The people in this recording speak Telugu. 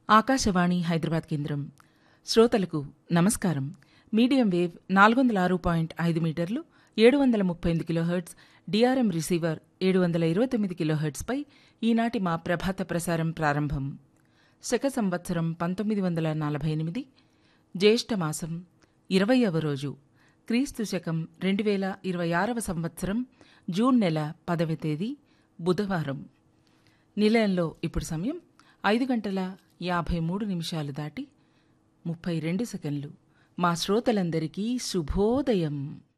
ఆకాశవాణి హైదరాబాద్ కేంద్రం శ్రోతలకు నమస్కారం మీడియం వేవ్ నాలుగు వందల ఆరు పాయింట్ ఐదు మీటర్లు ఏడు వందల ముప్పై ఎనిమిది కిలోహెర్ట్జ్ డిఆర్ఎం రిసీవర్ ఏడు వందల ఇరవై తొమ్మిది కిలోహెర్ట్జ్పై ఈనాటి మా ప్రభాత ప్రసారం ప్రారంభం శక సంవత్సరం పంతొమ్మిది వందల నలభై ఎనిమిది జ్యేష్ఠ మాసం ఇరవయవ రోజు క్రీస్తు శకం రెండు వేల ఇరవై ఆరవ సంవత్సరం జూన్ నెల పదవ తేదీ బుధవారం నిలయంలో ఇప్పుడు సమయం ఐదు గంటల యాభై మూడు నిమిషాలు దాటి ముప్పై రెండు సెకండ్లు మా శ్రోతలందరికీ శుభోదయం